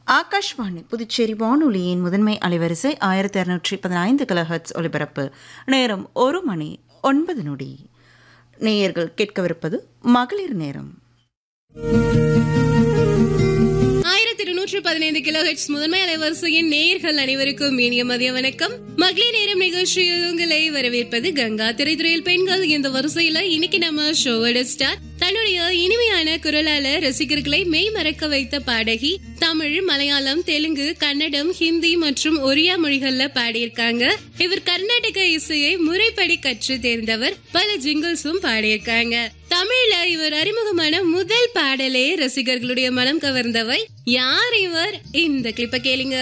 ஆகாஷ்வாணி புதுச்சேரி வானொலியின் முதன்மை அலைவரிசை ஆயிரத்தி இரநூற்றி பதினைந்து கிலோஹெர்ட்ஸ் ஒலிபரப்பு நேரம் ஒரு மணி ஒன்பது நொடி நேயர்கள் கேட்கவிருப்பது மகளிர் நேரம் ஆயிரத்தி இருநூற்று பதினைந்து கிலோ ஹெட்ஸ் முதன்மை அலைவரிசையின் நேயர்கள் அனைவருக்கும் இனிய மதிய வணக்கம் மகளிர் நேரம் நிகழ்ச்சியில் உங்களை வரவேற்பது கங்கா திரைத்துறையில் பெண்கள் இந்த வரிசையில இன்னைக்கு நம்ம ஷோவோட ஸ்டார் தன்னுடைய இனிமையான குரலால ரசிகர்களை மெய் மறக்க வைத்த பாடகி தமிழ் மலையாளம் தெலுங்கு கன்னடம் ஹிந்தி மற்றும் ஒரியா மொழிகள்ல பாடியிருக்காங்க இவர் கர்நாடக இசையை முறைப்படி கற்று தேர்ந்தவர் பல ஜிங்கிள்ஸும் பாடியிருக்காங்க தமிழ்ல இவர் அறிமுகமான முதல் பாடலே ரசிகர்களுடைய மனம் கவர்ந்தவை யார் இவர் இந்த கிளிப்ப கேளுங்க